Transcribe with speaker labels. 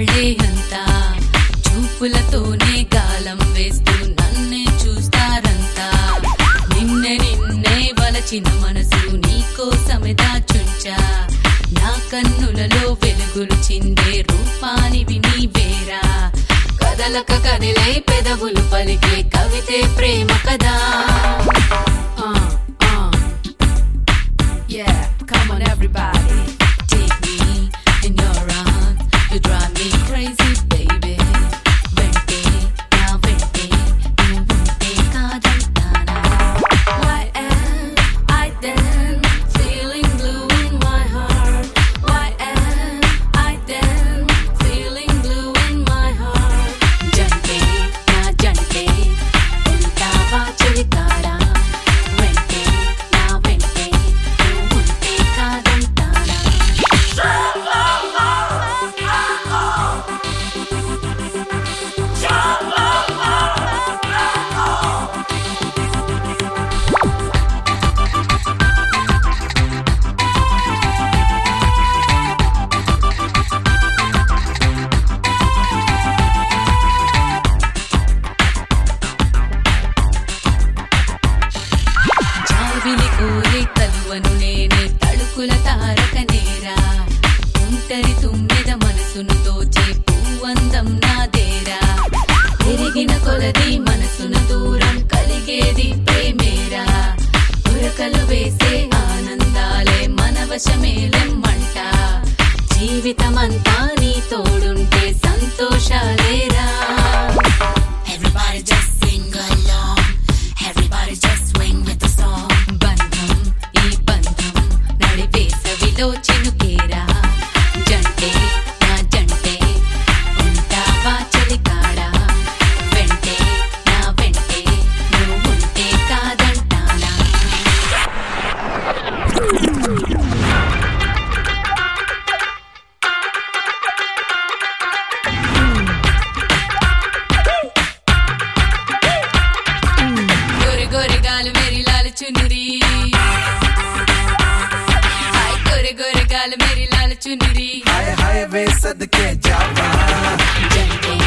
Speaker 1: వాళ్ళే అంతా చూపులతోనే గాలం వేస్తూ నన్నే చూస్తారంతా నిన్నే నిన్నే వలచిన మనసు నీకోసమే దాచుంచా నా కన్నులలో వెలుగులు చిందే రూపానివి నీవేరా కదలక కదిలే పెదవులు పలికే కవితే ప్రేమ కదా
Speaker 2: Uh, uh. Yeah, come on everybody.
Speaker 1: Take me in your arms, you drive me crazy, baby. వెంటే నా వెంటే నువ్వుంటే కాదంటానా
Speaker 2: Why am I then feeling blue in my heart? Why am I then feeling blue in my heart?
Speaker 1: జంటే నా జంటే ఉంటావా చెలికాడా వెంటే నా వెంటే నువ్వుంటే కాదంటానా జాబిలి కోరి కలువను నేనే తడుకుల తారక నేరా ఒంటరి తుమ్మెద మనసును దోచే పూవందం నాదేరా పెరిగిన కొలది మనసును దూరం కలిగేది ప్రేమేరా ఉరకలు వేసే ఆనందాలే మన వశమేలెమ్మంట జీవితమంతా నీ తోడుంటే సంతోషాలేరా
Speaker 2: Everybody just sing along. Everybody just swing with the song.
Speaker 1: బంధం ఈ బంధం నడిపేసవిలో చినుకేరా జంటే నా జంటే ఉంటావా చలికాడా వెంటే నా వెంటే నువ్వుంటే కాదంటానా गोरे गोरे गाल मेरी लाल चुनरी हाय गोरे गोरे गाल मेरी लाल चुनरी
Speaker 3: हाय हाय वे सदके जावा
Speaker 1: जंटे